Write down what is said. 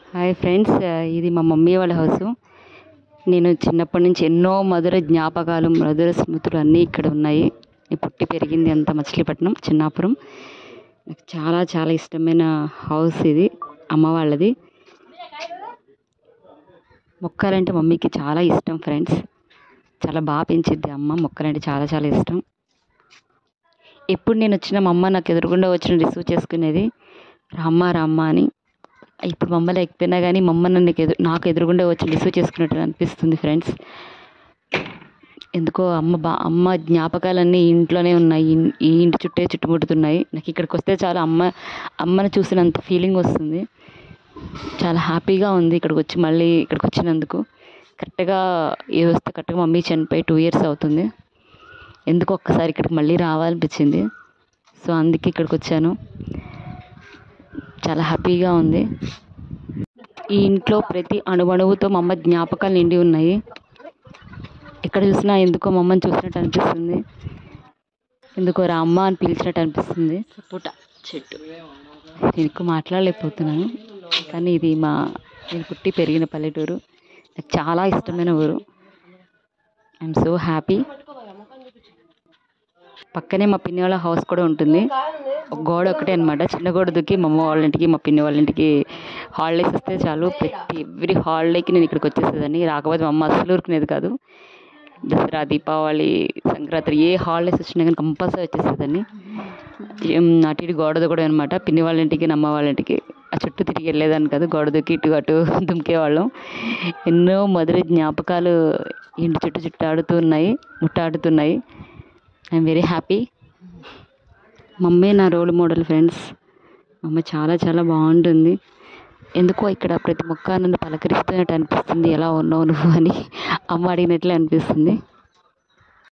hi friends ఇది మా mummy వాళ్ళ హౌస్ నేను చిన్నప్పటి నుంచి ఎన్నో మధుర జ్ఞాపకాలు మధుర స్మృతులు అన్నీ ఇక్కడ ఉన్నాయి నేను పుట్టి పెరిగింది అంతా మచిలీపట్నం చిన్నాపురం నాకు చాలా చాలా ఇష్టమైన హౌస్ ఇది అమ్మ వాళ్ళది మొక్కలంటే మమ్మీకి చాలా ఇష్టం ఫ్రెండ్స్ చాలా బాగా పెంచిద్ది అమ్మ మొక్కలంటే చాలా చాలా ఇష్టం ఎప్పుడు నేను వచ్చిన మా అమ్మ నాకు ఎదురుగుండా వచ్చిన రిసీవ్ చేసుకునేది రామ్మ రామ్మ అని ఇప్పుడు మా అమ్మ లేకపోయినా కానీ మా అమ్మ నన్ను ఎదు నాకు ఎదురుగుండా వచ్చి రిసీవ్ చేసుకున్నట్టు అనిపిస్తుంది ఫ్రెండ్స్ ఎందుకో అమ్మ బా అమ్మ జ్ఞాపకాలన్నీ ఇంట్లోనే ఉన్నాయి ఇన్- ఈ ఇంటి చుట్టే చుట్టుముట్టుతున్నాయి నాకు ఇక్కడికి వస్తే చాలా అమ్మ అమ్మని చూసినంత ఫీలింగ్ వస్తుంది చాలా హ్యాపీగా ఉంది ఇక్కడికి వచ్చి మళ్ళీ ఇక్కడికి వచ్చినందుకు కరెక్ట్గా ఏ వస్తే కరెక్ట్గా మమ్మీ చనిపోయి టూ ఇయర్స్ అవుతుంది ఎందుకు ఒక్కసారి ఇక్కడికి మళ్ళీ రావాలనిపించింది సో అందుకే ఇక్కడికి వచ్చాను చాలా హ్యాపీగా ఉంది ఈ ఇంట్లో ప్రతి అణువణువుతో మా అమ్మ జ్ఞాపకాలు నిండి ఉన్నాయి ఎక్కడ చూసినా ఎందుకో మా అమ్మని చూసినట్టు అనిపిస్తుంది ఎందుకో రా అమ్మ అని పిలిచినట్టు అనిపిస్తుంది సపోటా చెట్టు నేను ఎక్కువ మాట్లాడలేకపోతున్నాను కానీ ఇది మా నేను పుట్టి పెరిగిన పల్లెటూరు నాకు చాలా ఇష్టమైన ఊరు ఐఎమ్ సో హ్యాపీ పక్కనే మా పిన్ని వాళ్ళ హౌస్ కూడా ఉంటుంది ఒక గోడ ఒకటే అనమాట చిన్న గోడ దూకి మా అమ్మ వాళ్ళ ఇంటికి మా పిన్ని వాళ్ళ ఇంటికి హాలిడేస్ వస్తే చాలు ప్రతి ఎవ్రీ హాలిడేకి నేను ఇక్కడికి వచ్చేసేదాన్ని రాకపోతే మా అమ్మ అస్సలు ఊరుకునేది కాదు దసరా దీపావళి సంక్రాంతి ఏ హాలిడేస్ వచ్చినా కానీ కంపల్సరీ వచ్చేసేదాన్ని ఏం అటు ఇటు గోడ కూడా అనమాట పిన్ని వాళ్ళ ఇంటికి నమ్మ వాళ్ళ ఇంటికి ఆ చుట్టూ తిరిగి వెళ్ళేదాన్ని కాదు గోడ దూకి ఇటు అటు దుమికేవాళ్ళం ఎన్నో మధుర జ్ఞాపకాలు ఇంటి చుట్టూ చుట్టాడుతూ ఉన్నాయి ముట్టాడుతున్నాయి ఐఎమ్ వెరీ హ్యాపీ మమ్మీ నా రోల్ మోడల్ ఫ్రెండ్స్ అమ్మ చాలా చాలా బాగుంటుంది ఎందుకో ఇక్కడ ప్రతి మొక్క నన్ను పలకరిస్తున్నట్టు అనిపిస్తుంది ఎలా ఉన్నావు నువ్వు అని అమ్మ అడిగినట్లే అనిపిస్తుంది